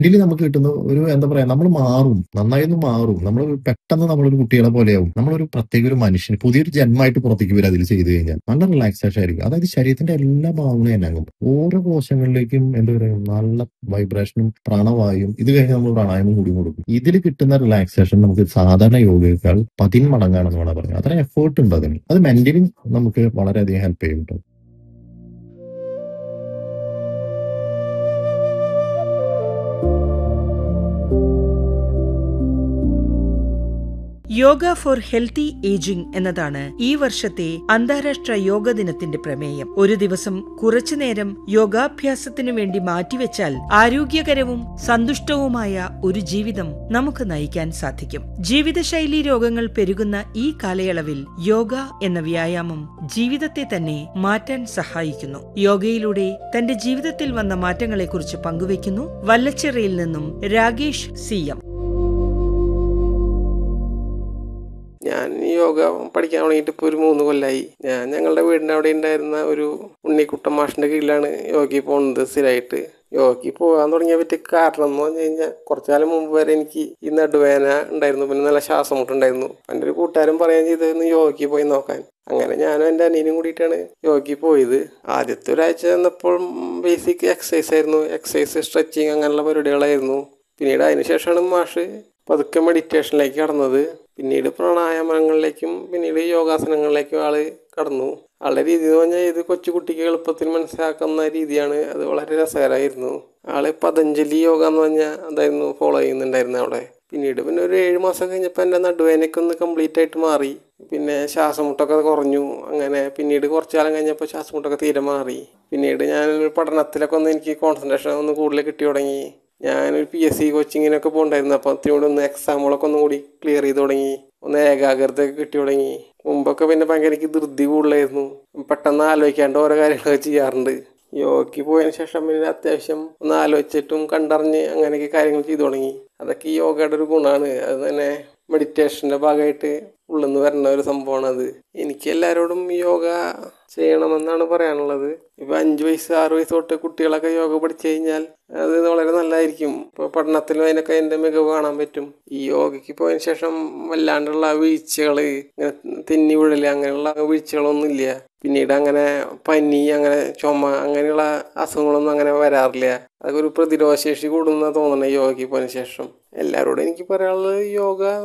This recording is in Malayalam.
ഇതിൽ നമുക്ക് കിട്ടുന്ന ഒരു എന്താ പറയാ നമ്മൾ മാറും നന്നായി ഒന്ന് മാറും നമ്മൾ പെട്ടെന്ന് നമ്മളൊരു കുട്ടികളെ പോലെയാവും നമ്മളൊരു പ്രത്യേക ഒരു മനുഷ്യൻ പുതിയൊരു ജന്മമായിട്ട് പുറത്തേക്ക് വരും അതിൽ ചെയ്തു കഴിഞ്ഞാൽ നല്ല റിലാക്സേഷൻ ആയിരിക്കും അതായത് ശരീരത്തിന്റെ എല്ലാ ഭാഗങ്ങളും തന്നെ ഓരോ കോശങ്ങളിലേക്കും എന്താ പറയുക നല്ല വൈബ്രേഷനും പ്രാണവായും ഇത് കഴിഞ്ഞ് നമ്മൾ പ്രാണായാമം കൂടി കൊടുക്കും ഇതിൽ കിട്ടുന്ന റിലാക്സേഷൻ നമുക്ക് സാധാരണ യോഗയേക്കാൾ പതിന്മടങ്ങാണെന്ന് വേണം പറയാം അത്ര എഫേർട്ട് ഉണ്ട് അതിന് അത് മെന്റലി നമുക്ക് വളരെയധികം ഹെൽപ്പ് ചെയ്യും കേട്ടോ യോഗ ഫോർ ഹെൽത്തി ഏജിംഗ് എന്നതാണ് ഈ വർഷത്തെ അന്താരാഷ്ട്ര യോഗ ദിനത്തിന്റെ പ്രമേയം ഒരു ദിവസം കുറച്ചുനേരം യോഗാഭ്യാസത്തിനു വേണ്ടി മാറ്റിവെച്ചാൽ ആരോഗ്യകരവും സന്തുഷ്ടവുമായ ഒരു ജീവിതം നമുക്ക് നയിക്കാൻ സാധിക്കും ജീവിതശൈലി രോഗങ്ങൾ പെരുകുന്ന ഈ കാലയളവിൽ യോഗ എന്ന വ്യായാമം ജീവിതത്തെ തന്നെ മാറ്റാൻ സഹായിക്കുന്നു യോഗയിലൂടെ തന്റെ ജീവിതത്തിൽ വന്ന മാറ്റങ്ങളെക്കുറിച്ച് പങ്കുവയ്ക്കുന്നു വല്ലച്ചിറയിൽ നിന്നും രാകേഷ് സി എം ഞാൻ യോഗ പഠിക്കാൻ തുടങ്ങിയിട്ട് ഇപ്പോൾ ഒരു മൂന്ന് കൊല്ലമായി ഞാൻ ഞങ്ങളുടെ വീടിൻ്റെ അവിടെ ഉണ്ടായിരുന്ന ഒരു ഉണ്ണിക്കുട്ടൻ മാഷിൻ്റെ കീഴിലാണ് യോഗയ്ക്ക് പോകുന്നത് സ്ഥിരമായിട്ട് യോഗയ്ക്ക് പോകാൻ തുടങ്ങിയ പറ്റിയ കാരണം എന്ന് പറഞ്ഞു കഴിഞ്ഞാൽ കുറച്ചു കാലം മുമ്പ് വരെ എനിക്ക് ഈ നടുവേന ഉണ്ടായിരുന്നു പിന്നെ നല്ല ശ്വാസം മുട്ടുണ്ടായിരുന്നു എൻ്റെ ഒരു കൂട്ടുകാരൻ പറയാൻ ചെയ്തതെന്ന് യോഗയ്ക്ക് പോയി നോക്കാൻ അങ്ങനെ ഞാനും എൻ്റെ അനിയനും കൂടിയിട്ടാണ് യോഗയ്ക്ക് പോയത് ആദ്യത്തെ ഒരാഴ്ച ചെന്നപ്പോൾ ബേസിക് എക്സസൈസ് ആയിരുന്നു എക്സസൈസ് സ്ട്രെച്ചിങ് അങ്ങനെയുള്ള പരിപാടികളായിരുന്നു പിന്നീട് അതിന് ശേഷമാണ് മാഷ് പതുക്കെ മെഡിറ്റേഷനിലേക്ക് കടന്നത് പിന്നീട് പ്രാണായാമങ്ങളിലേക്കും പിന്നീട് യോഗാസനങ്ങളിലേക്കും ആള് കടന്നു ആളുടെ രീതി എന്ന് പറഞ്ഞാൽ ഇത് കൊച്ചുകുട്ടിക്ക് എളുപ്പത്തിൽ മനസ്സിലാക്കുന്ന രീതിയാണ് അത് വളരെ രസകരമായിരുന്നു ആള് പതഞ്ജലി യോഗ എന്ന് പറഞ്ഞാൽ അതായിരുന്നു ഫോളോ ചെയ്യുന്നുണ്ടായിരുന്നത് അവിടെ പിന്നീട് പിന്നെ ഒരു ഏഴ് മാസം കഴിഞ്ഞപ്പോൾ എൻ്റെ നടുവേനൊക്കെ ഒന്ന് കംപ്ലീറ്റ് ആയിട്ട് മാറി പിന്നെ ശ്വാസമുട്ടൊക്കെ കുറഞ്ഞു അങ്ങനെ പിന്നീട് കുറച്ചു കാലം കഴിഞ്ഞപ്പോൾ ശ്വാസമുട്ടൊക്കെ തീരെ മാറി പിന്നീട് ഞാനൊരു പഠനത്തിലൊക്കെ ഒന്ന് എനിക്ക് കോൺസെൻട്രേഷൻ ഒന്ന് കൂടുതൽ കിട്ടി തുടങ്ങി ഞാനൊരു പി എസ് സി കോച്ചിങ്ങിനൊക്കെ പോകണ്ടായിരുന്നു അപ്പോൾ അതിനോട് ഒന്ന് എക്സാമുകളൊക്കെ ഒന്നും കൂടി ക്ലിയർ ചെയ്ത് തുടങ്ങി ഒന്ന് ഏകാഗ്രതയൊക്കെ കിട്ടി തുടങ്ങി മുമ്പൊക്കെ പിന്നെ ഭയങ്കര എനിക്ക് ധൃതി കൂടുതലായിരുന്നു പെട്ടെന്ന് ആലോചിക്കാണ്ട് ഓരോ കാര്യങ്ങളൊക്കെ ചെയ്യാറുണ്ട് യോഗയ്ക്ക് പോയതിന് ശേഷം പിന്നെ അത്യാവശ്യം ഒന്ന് ആലോചിച്ചിട്ടും കണ്ടറിഞ്ഞ് അങ്ങനെയൊക്കെ കാര്യങ്ങൾ ചെയ്തു തുടങ്ങി അതൊക്കെ ഈ യോഗയുടെ ഒരു ഗുണമാണ് അത് തന്നെ മെഡിറ്റേഷൻ്റെ ഭാഗമായിട്ട് ഉള്ളിൽ നിന്ന് വരുന്ന ഒരു സംഭവമാണ് അത് എനിക്ക് എല്ലാവരോടും യോഗ ചെയ്യണമെന്നാണ് പറയാനുള്ളത് ഇപ്പം അഞ്ച് വയസ്സ് ആറ് വയസ്സ് തൊട്ട് കുട്ടികളൊക്കെ യോഗ പഠിച്ചു കഴിഞ്ഞാൽ അത് വളരെ നല്ലതായിരിക്കും ഇപ്പോൾ പഠനത്തിലും അതിനൊക്കെ അതിൻ്റെ മികവ് കാണാൻ പറ്റും ഈ യോഗയ്ക്ക് പോയതിന് ശേഷം വല്ലാണ്ടുള്ള വീഴ്ചകൾ ഇങ്ങനെ തെന്നി വീഴൽ അങ്ങനെയുള്ള വീഴ്ചകളൊന്നും ഇല്ല പിന്നീട് അങ്ങനെ പനി അങ്ങനെ ചുമ അങ്ങനെയുള്ള അസുഖങ്ങളൊന്നും അങ്ങനെ വരാറില്ല അതൊക്കെ ഒരു പ്രതിരോധശേഷി കൂടുന്ന തോന്നണേ യോഗയ്ക്ക് പോയതിന് ശേഷം എല്ലാവരോടും എനിക്ക് പറയാനുള്ളത് യോഗ